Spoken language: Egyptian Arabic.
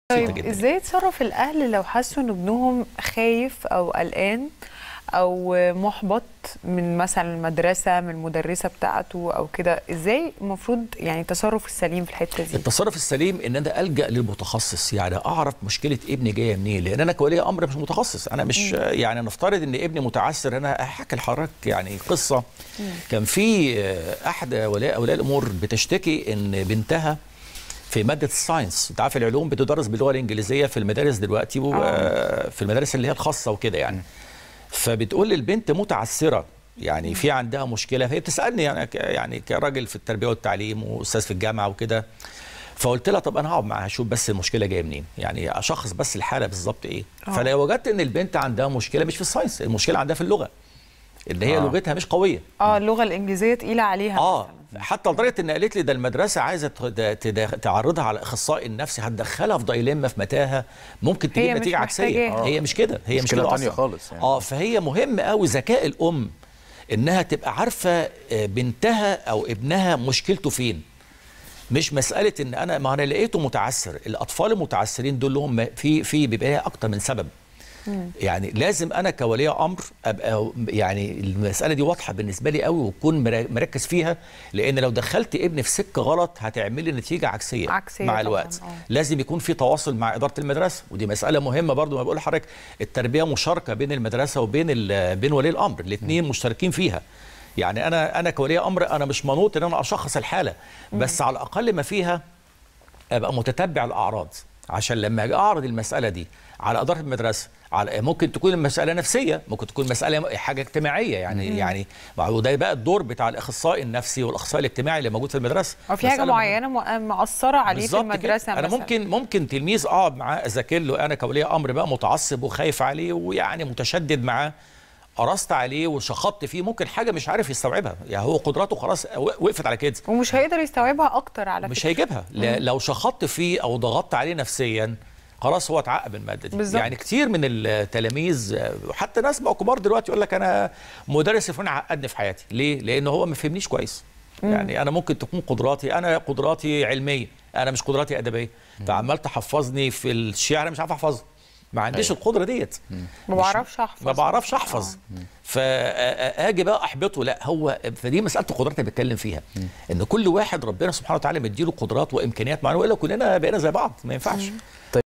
بسيطه طيب جدا ازاي يتصرف الاهل لو حسوا ان ابنهم خايف او قلقان او محبط من مثلا المدرسه من المدرسه بتاعته او كده ازاي المفروض يعني التصرف السليم في الحته دي التصرف السليم ان انا الجا للمتخصص يعني اعرف مشكله ابني جايه منين لان انا كولي امر مش متخصص انا مش يعني نفترض ان ابني متعسر انا احكي لحضرتك يعني قصه كان في آه، احد ولاء اولياء الامور بتشتكي ان بنتها في ماده الساينس انت عارف العلوم بتدرس باللغه الانجليزيه في المدارس دلوقتي وفي المدارس اللي هي الخاصه وكده يعني فبتقول البنت متعسره يعني في عندها مشكله فهي بتسالني يعني ك- يعني كراجل في التربيه والتعليم واستاذ في الجامعه وكده فقلت لها طب انا هقعد معاها اشوف بس المشكله جايه منين يعني اشخص بس الحاله بالظبط ايه آه. فلو وجدت ان البنت عندها مشكله مش في الساينس المشكله عندها في اللغه ان هي آه. لغتها مش قويه اه اللغه الانجليزيه تقيله عليها اه مثلا حتى لدرجه ان قالت لي ده المدرسه عايزه تد- تد- تعرضها على اخصائي النفسي هتدخلها في دايلما في متاهه ممكن هي تجيب مش نتيجه عكسيه محتاجاها. هي مش كده هي مش مشكلة كده تانية أصلاً. خالص يعني. اه فهي مهم قوي ذكاء الام انها تبقى عارفه آه، بنتها او ابنها مشكلته فين مش مساله ان انا ما انا لقيته متعسر الاطفال المتعسرين دول لهم في في بيبقى لها اكتر من سبب يعني لازم انا كولي امر ابقى يعني المساله دي واضحه بالنسبه لي قوي واكون مرا- مركز فيها لان لو دخلت ابني في سكه غلط هتعمل لي نتيجه عكسيه, عكسية مع طبعاً، الوقت آه. لازم يكون في تواصل مع اداره المدرسه ودي مساله مهمه برضو ما بقول لحضرتك التربيه مشاركه بين المدرسه وبين ال- بين ولي الامر الاثنين مشتركين فيها يعني انا انا كولي امر انا مش منوط ان انا اشخص الحاله بس على الاقل ما فيها ابقى متتبع الاعراض عشان لما اجي اعرض المساله دي على اداره المدرسه على ممكن تكون المساله نفسيه ممكن تكون مساله حاجه اجتماعيه يعني يعني وده بقى الدور بتاع الاخصائي النفسي والاخصائي الاجتماعي اللي موجود في المدرسه او في حاجه مسألة معينه م- مأثره عليه في بالظبط كده. المدرسه انا مثلاً. ممكن ممكن تلميذ اقعد معاه اذاكر له انا كولي امر بقى متعصب وخايف عليه ويعني متشدد معاه قرصت عليه وشخطت فيه ممكن حاجه مش عارف يستوعبها يعني هو قدراته خلاص وقفت على كده ومش هيقدر يستوعبها اكتر على مش فكره هيجيبها ل- لو شخطت فيه او ضغطت عليه نفسيا خلاص هو اتعقب الماده دي بالظبط. يعني كتير من التلاميذ آه، وحتى ناس بقوا كبار دلوقتي يقول لك انا مدرس الفلاني عقدني في حياتي ليه لان هو ما فهمنيش كويس يعني انا ممكن تكون قدراتي انا قدراتي علميه انا مش قدراتي ادبيه فعمال تحفظني في الشعر أنا مش عارف احفظه ما عنديش القدره ديت ما مش- بعرفش احفظ ما بعرفش احفظ فاجي بقى احبطه لا هو فدي مساله القدرات اللي بتكلم فيها ان كل واحد ربنا سبحانه وتعالى مديله قدرات وامكانيات معينه والا كلنا بقينا زي بعض ما ينفعش